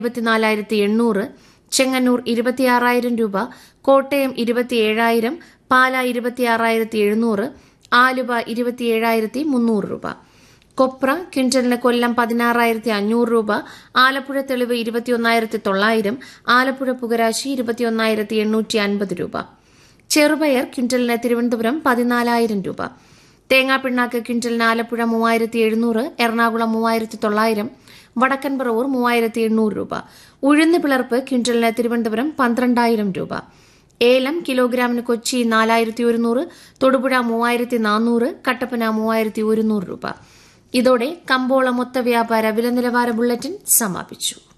ഇരുപത്തിനാലായിരത്തി എണ്ണൂറ് ചെങ്ങന്നൂർ ഇരുപത്തിയാറായിരം രൂപ കോട്ടയം ഇരുപത്തിയേഴായിരം പാല ഇരുപത്തിയാറായിരത്തി എഴുന്നൂറ് ആലുവ ഇരുപത്തിയേഴായിരത്തി മുന്നൂറ് രൂപ കൊപ്ര ക്വിന്റലിന് കൊല്ലം പതിനാറായിരത്തി അഞ്ഞൂറ് രൂപ ആലപ്പുഴ തെളിവ് ഇരുപത്തിയൊന്നായിരത്തി തൊള്ളായിരം ആലപ്പുഴ പുകരാശി ഇരുപത്തിയൊന്നായിരത്തി എണ്ണൂറ്റി അൻപത് രൂപ ചെറുപയർ ക്വിന്റലിന് തിരുവനന്തപുരം പതിനാലായിരം രൂപ തേങ്ങാപ്പിണ്ണാക്ക് ക്വിന്റലിന് ആലപ്പുഴ മൂവായിരത്തി എഴുന്നൂറ് എറണാകുളം മൂവായിരത്തി തൊള്ളായിരം വടക്കൻ പറവൂർ മൂവായിരത്തി എണ്ണൂറ് രൂപ ഉഴുന്ന് പിളർപ്പ് ക്വിന്റലിന് തിരുവനന്തപുരം പന്ത്രണ്ടായിരം രൂപ ഏലം കിലോഗ്രാമിന് കൊച്ചി നാലായിരത്തി ഒരുന്നൂറ് തൊടുപുഴ മൂവായിരത്തി നാനൂറ് കട്ടപ്പന മൂവായിരത്തി ഒരുന്നൂറ് രൂപ ഇതോടെ കമ്പോള മൊത്ത വ്യാപാര വില നിലവാര ബുള്ളറ്റിൻ സമാപിച്ചു